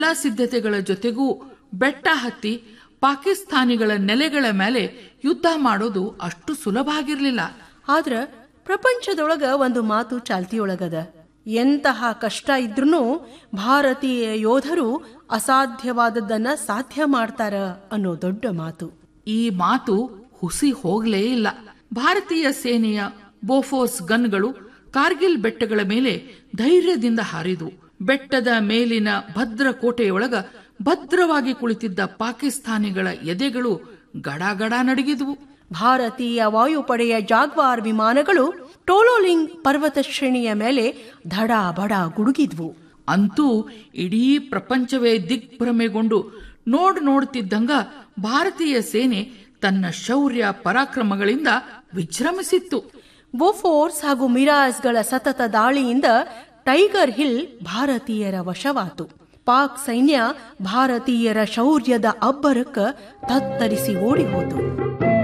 ಎಲ್ಲ ಸಿದ್ಧತೆಗಳ ಜೊತೆಗೂ ಬೆಟ್ಟ ಹತ್ತಿ ಪಾಕಿಸ್ತಾನಿಗಳ ನೆಲೆಗಳ ಮೇಲೆ ಯುದ್ಧ ಮಾಡೋದು ಅಷ್ಟು ಸುಲಭ ಆಗಿರ್ಲಿಲ್ಲ ಆದ್ರ ಪ್ರಪಂಚದೊಳಗ ಒಂದು ಮಾತು ಚಾಲ್ತಿಯೊಳಗದ ಎಂತಹ ಕಷ್ಟ ಇದ್ರೂ ಭಾರತೀಯ ಯೋಧರು ಅಸಾಧ್ಯವಾದದ್ದನ್ನ ಸಾಧ್ಯ ಮಾಡ್ತಾರ ಅನ್ನೋ ದೊಡ್ಡ ಮಾತು ಈ ಮಾತು ಹುಸಿ ಹೋಗ್ಲೇ ಇಲ್ಲ ಭಾರತೀಯ ಸೇನೆಯ ಬೋಫೋರ್ಸ್ ಗನ್ಗಳು ಕಾರ್ಗಿಲ್ ಬೆಟ್ಟಗಳ ಮೇಲೆ ಧೈರ್ಯದಿಂದ ಹಾರಿದವು ಬೆಟ್ಟದ ಮೇಲಿನ ಭದ್ರ ಕೋಟೆಯೊಳಗ ಭದ್ರವಾಗಿ ಕುಳಿತಿದ್ದ ಪಾಕಿಸ್ತಾನಿಗಳ ಎದೆಗಳು ಗಡಗಡ ನಡಗಿದ್ವು ಭಾರತೀಯ ವಾಯುಪಡೆಯ ಜಾಗ್ವಾರ್ ವಿಮಾನಗಳು ಟೋಲೋಲಿಂಗ್ ಪರ್ವತ ಶ್ರೇಣಿಯ ಮೇಲೆ ಧಡ ಬಡ ಗುಡುಗಿದ್ವು ಅಂತೂ ಇಡೀ ಪ್ರಪಂಚವೇ ದಿಗ್ಭ್ರಮೆಗೊಂಡು ನೋಡ್ ನೋಡ್ತಿದ್ದಂಗ ಭಾರತೀಯ ಸೇನೆ ತನ್ನ ಶೌರ್ಯ ಪರಾಕ್ರಮಗಳಿಂದ ವಿಜೃಂಭಿಸಿತ್ತು ಬೋಫೋರ್ಸ್ ಹಾಗೂ ಮಿರಾಜ್ಗಳ ಸತತ ದಾಳಿಯಿಂದ ಟೈಗರ್ ಹಿಲ್ ಭಾರತೀಯರ ವಶವಾತು ಪಾಕ್ ಸೈನ್ಯ ಭಾರತೀಯರ ಶೌರ್ಯದ ಅಬ್ಬರಕ್ಕ ತತ್ತರಿಸಿ ಓಡಿ ಹೋತು